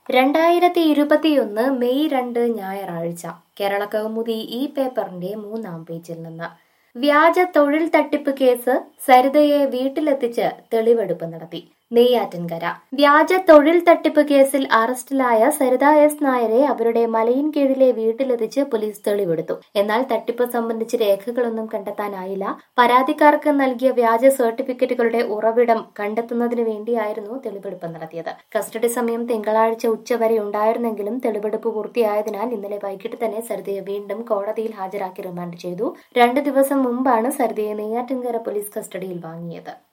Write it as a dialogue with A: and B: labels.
A: രണ്ടായിരത്തി ഇരുപത്തിയൊന്ന് മെയ് രണ്ട് ഞായറാഴ്ച കേരള കൗമുദി ഈ പേപ്പറിന്റെ മൂന്നാം പേജിൽ നിന്ന് വ്യാജ തൊഴിൽ തട്ടിപ്പ് കേസ് സരിതയെ വീട്ടിലെത്തിച്ച് തെളിവെടുപ്പ് നടത്തി നെയ്യാറ്റിൻകര വ്യാജ തൊഴിൽ തട്ടിപ്പ് കേസിൽ അറസ്റ്റിലായ സരിത എസ് നായരെ അവരുടെ മലയിൻ കീഴിലെ വീട്ടിലെത്തിച്ച് പോലീസ് തെളിവെടുത്തു എന്നാൽ തട്ടിപ്പ് സംബന്ധിച്ച് രേഖകളൊന്നും കണ്ടെത്താനായില്ല പരാതിക്കാർക്ക് നൽകിയ വ്യാജ സർട്ടിഫിക്കറ്റുകളുടെ ഉറവിടം കണ്ടെത്തുന്നതിന് വേണ്ടിയായിരുന്നു തെളിവെടുപ്പ് നടത്തിയത് കസ്റ്റഡി സമയം തിങ്കളാഴ്ച ഉച്ചവരെ ഉണ്ടായിരുന്നെങ്കിലും തെളിവെടുപ്പ് പൂർത്തിയായതിനാൽ ഇന്നലെ വൈകിട്ട് തന്നെ സരിതയെ വീണ്ടും കോടതിയിൽ ഹാജരാക്കി റിമാൻഡ് ചെയ്തു രണ്ടു ദിവസം മുമ്പാണ് സരിതയെ നെയ്യാറ്റിൻകര പോലീസ് കസ്റ്റഡിയിൽ വാങ്ങിയത്